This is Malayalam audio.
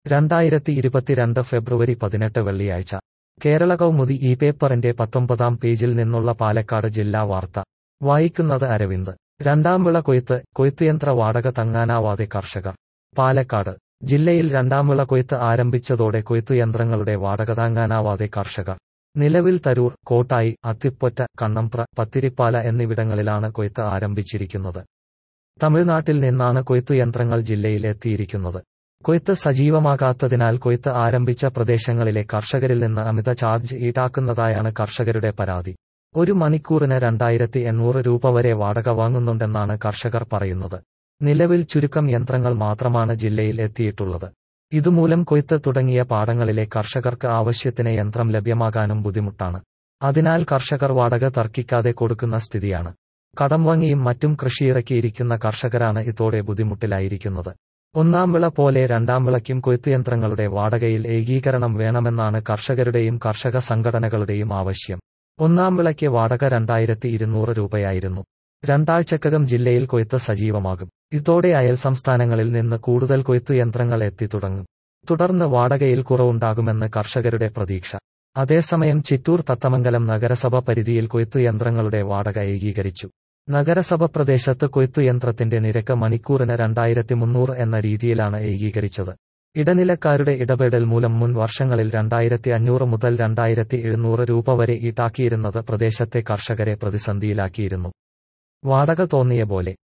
രണ്ടായിരത്തി ഇരുപത്തിരണ്ട് ഫെബ്രുവരി പതിനെട്ട് വെള്ളിയാഴ്ച കേരള കൗമുദി ഈ പേപ്പറിന്റെ പത്തൊമ്പതാം പേജിൽ നിന്നുള്ള പാലക്കാട് ജില്ലാ വാർത്ത വായിക്കുന്നത് അരവിന്ദ് രണ്ടാം വിള കൊയ്ത്ത് കൊയ്ത്തുയന്ത്ര വാടക തങ്ങാനാവാതെ കർഷകർ പാലക്കാട് ജില്ലയിൽ രണ്ടാം വിള കൊയ്ത്ത് ആരംഭിച്ചതോടെ കൊയ്ത്തുയന്ത്രങ്ങളുടെ വാടക താങ്ങാനാവാതെ കർഷകർ നിലവിൽ തരൂർ കോട്ടായി അത്തിപ്പൊറ്റ കണ്ണമ്പ്ര പത്തിരിപ്പാല എന്നിവിടങ്ങളിലാണ് കൊയ്ത്ത് ആരംഭിച്ചിരിക്കുന്നത് തമിഴ്നാട്ടിൽ നിന്നാണ് കൊയ്ത്തുയന്ത്രങ്ങൾ ജില്ലയിൽ എത്തിയിരിക്കുന്നത് കൊയ്ത്ത് സജീവമാകാത്തതിനാൽ കൊയ്ത്ത് ആരംഭിച്ച പ്രദേശങ്ങളിലെ കർഷകരിൽ നിന്ന് അമിത ചാർജ് ഈടാക്കുന്നതായാണ് കർഷകരുടെ പരാതി ഒരു മണിക്കൂറിന് രണ്ടായിരത്തി എണ്ണൂറ് രൂപ വരെ വാടക വാങ്ങുന്നുണ്ടെന്നാണ് കർഷകർ പറയുന്നത് നിലവിൽ ചുരുക്കം യന്ത്രങ്ങൾ മാത്രമാണ് ജില്ലയിൽ എത്തിയിട്ടുള്ളത് ഇതുമൂലം കൊയ്ത്ത് തുടങ്ങിയ പാടങ്ങളിലെ കർഷകർക്ക് ആവശ്യത്തിന് യന്ത്രം ലഭ്യമാകാനും ബുദ്ധിമുട്ടാണ് അതിനാൽ കർഷകർ വാടക തർക്കിക്കാതെ കൊടുക്കുന്ന സ്ഥിതിയാണ് കടം വാങ്ങിയും മറ്റും കൃഷിയിറക്കിയിരിക്കുന്ന കർഷകരാണ് ഇതോടെ ബുദ്ധിമുട്ടിലായിരിക്കുന്നത് ഒന്നാം വിള പോലെ രണ്ടാം വിളയ്ക്കും കൊയ്ത്തുയന്ത്രങ്ങളുടെ വാടകയിൽ ഏകീകരണം വേണമെന്നാണ് കർഷകരുടെയും കർഷക സംഘടനകളുടെയും ആവശ്യം ഒന്നാം വിളയ്ക്ക് വാടക രണ്ടായിരത്തി ഇരുന്നൂറ് രൂപയായിരുന്നു രണ്ടാഴ്ചക്കകം ജില്ലയിൽ കൊയ്ത്ത് സജീവമാകും ഇതോടെ അയൽ സംസ്ഥാനങ്ങളിൽ നിന്ന് കൂടുതൽ കൊയ്ത്തുയന്ത്രങ്ങൾ എത്തിത്തുടങ്ങും തുടർന്ന് വാടകയിൽ കുറവുണ്ടാകുമെന്ന് കർഷകരുടെ പ്രതീക്ഷ അതേസമയം ചിറ്റൂർ തത്തമംഗലം നഗരസഭ പരിധിയിൽ കൊയ്ത്തുയന്ത്രങ്ങളുടെ വാടക ഏകീകരിച്ചു നഗരസഭ പ്രദേശത്ത് കൊയ്ത്തുയന്ത്രത്തിന്റെ നിരക്ക് മണിക്കൂറിന് രണ്ടായിരത്തി മുന്നൂറ് എന്ന രീതിയിലാണ് ഏകീകരിച്ചത് ഇടനിലക്കാരുടെ ഇടപെടൽ മൂലം മുൻ വർഷങ്ങളിൽ രണ്ടായിരത്തി അഞ്ഞൂറ് മുതൽ രണ്ടായിരത്തി എഴുന്നൂറ് രൂപ വരെ ഈടാക്കിയിരുന്നത് പ്രദേശത്തെ കർഷകരെ പ്രതിസന്ധിയിലാക്കിയിരുന്നു വാടക തോന്നിയ പോലെ